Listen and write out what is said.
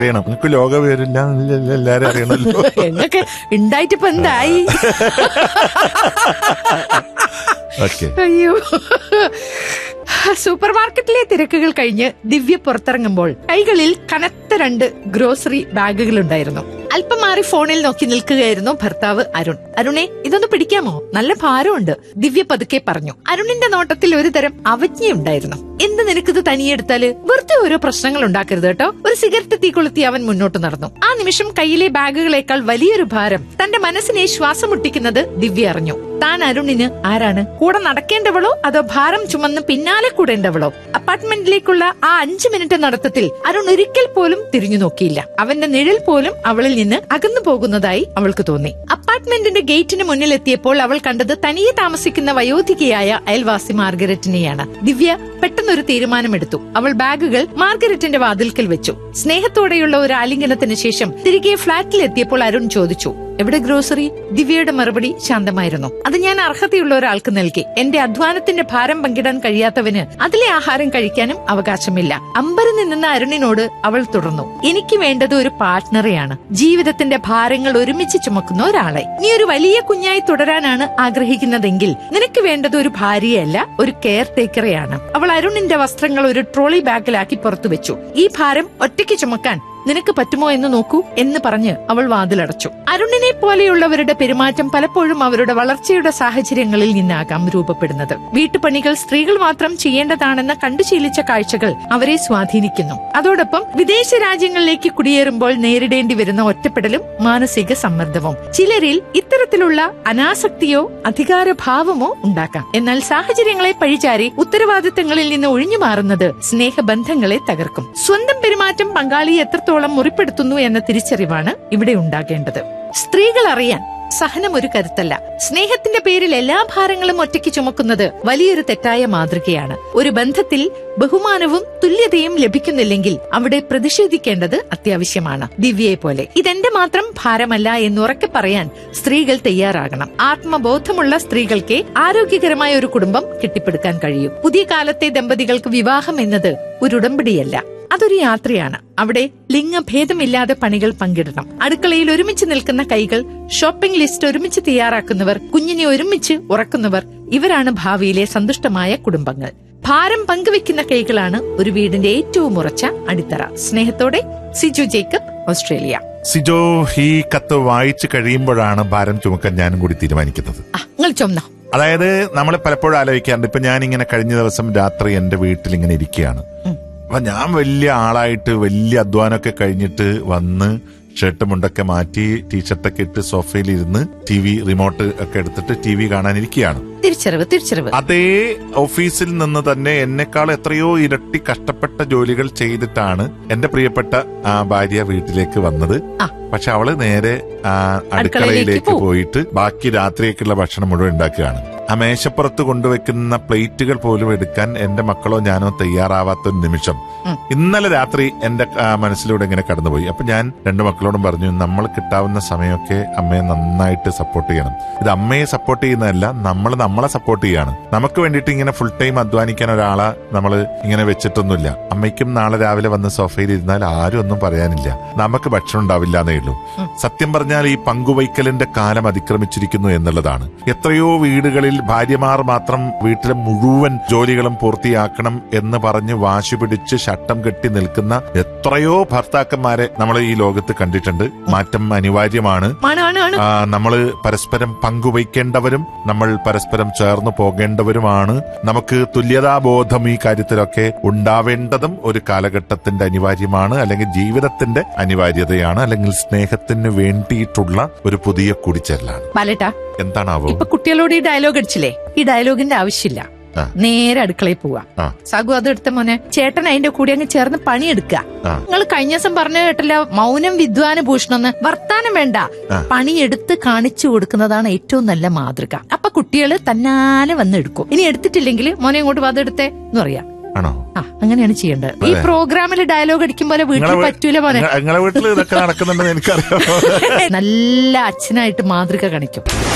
അറിയണം നിങ്ങൾക്ക് ലോക പേരില്ല എല്ലാരും അറിയണമല്ലോ എന്നൊക്കെ ഉണ്ടായിട്ടിപ്പോ എന്തായി ഓക്കെ അയ്യോ സൂപ്പർ മാർക്കറ്റിലെ തിരക്കുകൾ കഴിഞ്ഞ് ദിവ്യ പുറത്തിറങ്ങുമ്പോൾ കൈകളിൽ കനത്ത രണ്ട് ഗ്രോസറി ബാഗുകൾ ഉണ്ടായിരുന്നു അല്പം മാറി ഫോണിൽ നോക്കി നിൽക്കുകയായിരുന്നു ഭർത്താവ് അരുൺ അരുണെ ഇതൊന്ന് പിടിക്കാമോ നല്ല ഭാരമുണ്ട് ദിവ്യ പതുക്കെ പറഞ്ഞു അരുണിന്റെ നോട്ടത്തിൽ ഒരു തരം അവജ്ഞയുണ്ടായിരുന്നു എന്ത് നിനക്കിത് തനിയെടുത്താല് വെറുതെ ഓരോ പ്രശ്നങ്ങൾ ഉണ്ടാക്കരുത് കേട്ടോ ഒരു സിഗരറ്റ് തീ കൊളുത്തി അവൻ മുന്നോട്ട് നടന്നു ആ നിമിഷം കയ്യിലെ ബാഗുകളേക്കാൾ വലിയൊരു ഭാരം തന്റെ മനസ്സിനെ ശ്വാസം മുട്ടിക്കുന്നത് ദിവ്യ അറിഞ്ഞു താൻ അരുണിന് ആരാണ് കൂടെ നടക്കേണ്ടവളോ അതോ ഭാരം ചുമന്ന് പിന്നാലെ കൂടേണ്ടവളോ അപ്പാർട്ട്മെന്റിലേക്കുള്ള ആ അഞ്ചു മിനിറ്റ് നടത്തത്തിൽ അരുൺ ഒരിക്കൽ പോലും തിരിഞ്ഞു നോക്കിയില്ല അവന്റെ നിഴൽ പോലും അവളിൽ നിന്ന് അകന്നു പോകുന്നതായി അവൾക്ക് തോന്നി അപ്പാർട്ട്മെന്റിന്റെ ഗേറ്റിന് മുന്നിലെത്തിയപ്പോൾ അവൾ കണ്ടത് തനിയെ താമസിക്കുന്ന വയോധികയായ അയൽവാസി മാർഗരറ്റിനെയാണ് ദിവ്യ പെട്ടെന്നൊരു തീരുമാനമെടുത്തു അവൾ ബാഗുകൾ മാർഗരറ്റിന്റെ വാതിൽക്കൽ വെച്ചു സ്നേഹത്തോടെയുള്ള ഒരു ആലിംഗനത്തിന് ശേഷം തിരികെ ഫ്ളാറ്റിലെത്തിയപ്പോൾ അരുൺ ചോദിച്ചു എവിടെ ഗ്രോസറി ദിവ്യയുടെ മറുപടി ശാന്തമായിരുന്നു അത് ഞാൻ അർഹതയുള്ള ഒരാൾക്ക് നൽകി എന്റെ അധ്വാനത്തിന്റെ ഭാരം പങ്കിടാൻ കഴിയാത്തവന് അതിലെ ആഹാരം കഴിക്കാനും അവകാശമില്ല അമ്പരം നിന്ന അരുണിനോട് അവൾ തുടർന്നു എനിക്ക് വേണ്ടത് ഒരു പാർട്ട്ണറെയാണ് ജീവിതത്തിന്റെ ഭാരങ്ങൾ ഒരുമിച്ച് ചുമക്കുന്ന ഒരാളെ നീ ഒരു വലിയ കുഞ്ഞായി തുടരാനാണ് ആഗ്രഹിക്കുന്നതെങ്കിൽ നിനക്ക് വേണ്ടത് ഒരു ഭാര്യയല്ല ഒരു കെയർ ടേക്കറെയാണ് അവൾ അരുണിന്റെ വസ്ത്രങ്ങൾ ഒരു ട്രോളി ബാഗിലാക്കി പുറത്തു വെച്ചു ഈ ഭാരം ഒറ്റയ്ക്ക് ചുമക്കാൻ നിനക്ക് പറ്റുമോ എന്ന് നോക്കൂ എന്ന് പറഞ്ഞ് അവൾ വാതിലടച്ചു അരുണിനെ പോലെയുള്ളവരുടെ പെരുമാറ്റം പലപ്പോഴും അവരുടെ വളർച്ചയുടെ സാഹചര്യങ്ങളിൽ നിന്നാകാം രൂപപ്പെടുന്നത് വീട്ടുപണികൾ സ്ത്രീകൾ മാത്രം ചെയ്യേണ്ടതാണെന്ന് കണ്ടുശീലിച്ച കാഴ്ചകൾ അവരെ സ്വാധീനിക്കുന്നു അതോടൊപ്പം വിദേശ രാജ്യങ്ങളിലേക്ക് കുടിയേറുമ്പോൾ നേരിടേണ്ടി വരുന്ന ഒറ്റപ്പെടലും മാനസിക സമ്മർദ്ദവും ചിലരിൽ ഇത്തരത്തിലുള്ള അനാസക്തിയോ അധികാരഭാവമോ ഉണ്ടാക്കാം എന്നാൽ സാഹചര്യങ്ങളെ പഴിചാരി ഉത്തരവാദിത്തങ്ങളിൽ നിന്ന് ഒഴിഞ്ഞു മാറുന്നത് സ്നേഹബന്ധങ്ങളെ തകർക്കും സ്വന്തം പെരുമാറ്റം പങ്കാളിയെ എത്രത്തോളം മുറിപ്പെടുത്തുന്നു എന്ന തിരിച്ചറിവാണ് ഇവിടെ ഉണ്ടാകേണ്ടത് സ്ത്രീകൾ അറിയാൻ സഹനം ഒരു കരുത്തല്ല സ്നേഹത്തിന്റെ പേരിൽ എല്ലാ ഭാരങ്ങളും ഒറ്റയ്ക്ക് ചുമക്കുന്നത് വലിയൊരു തെറ്റായ മാതൃകയാണ് ഒരു ബന്ധത്തിൽ ബഹുമാനവും തുല്യതയും ലഭിക്കുന്നില്ലെങ്കിൽ അവിടെ പ്രതിഷേധിക്കേണ്ടത് അത്യാവശ്യമാണ് ദിവ്യയെ പോലെ ഇതെന്റെ മാത്രം ഭാരമല്ല എന്നുറക്കെ പറയാൻ സ്ത്രീകൾ തയ്യാറാകണം ആത്മബോധമുള്ള സ്ത്രീകൾക്ക് ആരോഗ്യകരമായ ഒരു കുടുംബം കെട്ടിപ്പടുക്കാൻ കഴിയും പുതിയ കാലത്തെ ദമ്പതികൾക്ക് വിവാഹം എന്നത് ഒരു ഉടമ്പടിയല്ല അതൊരു യാത്രയാണ് അവിടെ ലിംഗഭേദമില്ലാതെ പണികൾ പങ്കിടണം അടുക്കളയിൽ ഒരുമിച്ച് നിൽക്കുന്ന കൈകൾ ഷോപ്പിംഗ് ലിസ്റ്റ് ഒരുമിച്ച് തയ്യാറാക്കുന്നവർ കുഞ്ഞിനെ ഒരുമിച്ച് ഉറക്കുന്നവർ ഇവരാണ് ഭാവിയിലെ സന്തുഷ്ടമായ കുടുംബങ്ങൾ ഭാരം പങ്കുവെക്കുന്ന കൈകളാണ് ഒരു വീടിന്റെ ഏറ്റവും ഉറച്ച അടിത്തറ സ്നേഹത്തോടെ സിജു ജേക്കബ് ഓസ്ട്രേലിയ സിജോ ഈ കത്ത് വായിച്ചു കഴിയുമ്പോഴാണ് ഭാരം ചുമക്കാൻ ഞാനും കൂടി തീരുമാനിക്കുന്നത് ആ നിങ്ങൾ ചൊന്നോ അതായത് നമ്മൾ പലപ്പോഴും ആലോചിക്കാറുണ്ട് ഇപ്പൊ ഞാൻ ഇങ്ങനെ കഴിഞ്ഞ ദിവസം രാത്രി എന്റെ വീട്ടിൽ ഇങ്ങനെ ഇരിക്കുകയാണ് ഉം. അപ്പൊ ഞാൻ വലിയ ആളായിട്ട് വലിയ അധ്വാനമൊക്കെ കഴിഞ്ഞിട്ട് വന്ന് ഷർട്ട് മുണ്ടൊക്കെ മാറ്റി ടീഷർട്ടൊക്കെ ഇട്ട് സോഫയിൽ ഇരുന്ന് ടി വി റിമോട്ട് ഒക്കെ എടുത്തിട്ട് ടി വി കാണാനിരിക്കുകയാണ് തിരിച്ചറിവ് തിരിച്ചറിവ് അതേ ഓഫീസിൽ നിന്ന് തന്നെ എന്നെക്കാൾ എത്രയോ ഇരട്ടി കഷ്ടപ്പെട്ട ജോലികൾ ചെയ്തിട്ടാണ് എന്റെ പ്രിയപ്പെട്ട ആ ഭാര്യ വീട്ടിലേക്ക് വന്നത് ആ. പക്ഷെ അവള് നേരെ ആ അടുക്കളയിലേക്ക് അടുക്കളയിലേക്ക് പോവും. പോയിട്ട് ബാക്കി രാത്രിയേക്കുള്ള ഭക്ഷണം മുഴുവൻ ഉണ്ടാക്കുകയാണ് ആ മേശപ്പുറത്ത് കൊണ്ടുവെക്കുന്ന പ്ലേറ്റുകൾ പോലും എടുക്കാൻ എന്റെ മക്കളോ ഞാനോ തയ്യാറാവാത്ത ഒരു നിമിഷം ഉം. ഇന്നലെ രാത്രി എന്റെ ആ, മനസ്സിലൂടെ ഇങ്ങനെ കടന്നുപോയി അപ്പൊ ഞാൻ രണ്ടു മക്കളോടും പറഞ്ഞു നമ്മൾ കിട്ടാവുന്ന സമയമൊക്കെ അമ്മയെ നന്നായിട്ട് സപ്പോർട്ട് ചെയ്യണം ഇത് അമ്മയെ സപ്പോർട്ട് ചെയ്യുന്നതല്ല നമ്മൾ നമ്മളെ സപ്പോർട്ട് ചെയ്യാണ് നമുക്ക് വേണ്ടിയിട്ട് ഇങ്ങനെ ഫുൾ ടൈം അധ്വാനിക്കാൻ ഒരാളെ നമ്മൾ ഇങ്ങനെ വെച്ചിട്ടൊന്നുമില്ല അമ്മയ്ക്കും നാളെ രാവിലെ വന്ന് സോഫയിൽ ഇരുന്നാൽ ആരും ഒന്നും പറയാനില്ല നമുക്ക് ഭക്ഷണം ഉണ്ടാവില്ല എന്നേ ഉള്ളൂ സത്യം പറഞ്ഞാൽ ഈ പങ്കുവയ്ക്കലിന്റെ കാലം അതിക്രമിച്ചിരിക്കുന്നു എന്നുള്ളതാണ് എത്രയോ വീടുകളിൽ ഭാര്യമാർ മാത്രം വീട്ടിലെ മുഴുവൻ ജോലികളും പൂർത്തിയാക്കണം എന്ന് പറഞ്ഞ് വാശി പിടിച്ച് ശട്ടം കെട്ടി നിൽക്കുന്ന എത്രയോ ഭർത്താക്കന്മാരെ നമ്മൾ ഈ ലോകത്ത് കണ്ടിട്ടുണ്ട് മാറ്റം അനിവാര്യമാണ് ആണ് ആണ് ആണ് ആ, നമ്മള് പരസ്പരം പങ്കുവയ്ക്കേണ്ടവരും നമ്മൾ പരസ്പരം ചേർന്ന് പോകേണ്ടവരുമാണ് നമുക്ക് തുല്യതാബോധം ഈ കാര്യത്തിലൊക്കെ ഉണ്ടാവേണ്ടതും ഒരു കാലഘട്ടത്തിന്റെ അനിവാര്യമാണ് അല്ലെങ്കിൽ ജീവിതത്തിന്റെ അനിവാര്യതയാണ് അല്ലെങ്കിൽ സ്നേഹത്തിന് വേണ്ടിയിട്ടുള്ള ഒരു പുതിയ കൂടിച്ചേരലാണ് ബാലേട്ടാ എന്താണാവോ ഇപ്പൊ കുട്ടികളോട് ഈ ഡയലോഗ് അടിച്ചില്ലേ ഈ ഡയലോഗിന്റെ ആവശ്യമില്ല ആ. നേരെ അടുക്കളയിൽ പോവാ ആ. സഗു അത് എടുത്ത മോനെ ചേട്ടൻ അതിന്റെ കൂടെ അങ്ങ് ചേർന്ന് പണിയെടുക്കുക ആ. നിങ്ങൾ കഴിഞ്ഞ ദിവസം പറഞ്ഞു കേട്ടല്ലോ മൗനം വിദ്വാന ഭൂഷണം വർത്താനം വേണ്ട ആ. പണിയെടുത്ത് കാണിച്ചു കൊടുക്കുന്നതാണ് ഏറ്റവും നല്ല മാതൃക അപ്പൊ കുട്ടികള് തന്നാലെ വന്ന് എടുക്കും ഇനി എടുത്തിട്ടില്ലെങ്കിൽ മോനെ ഇങ്ങോട്ട് വതെടുത്തേ എന്ന് പറയാം ആണോ ആ അങ്ങനെയാണ് ചെയ്യേണ്ടത് ഈ അതെ. പ്രോഗ്രാമിൽ ഡയലോഗ് അടിക്കും പോലെ വീട്ടിൽ നിങ്ങളെ വീ- പറ്റൂല മോനെ നിങ്ങളെ വീട്ടിൽ ഇതൊക്കെ നടക്കുന്നുണ്ടെന്ന് എനിക്കറിയാം നല്ല അച്ഛനായിട്ട് മാതൃക കാണിക്കും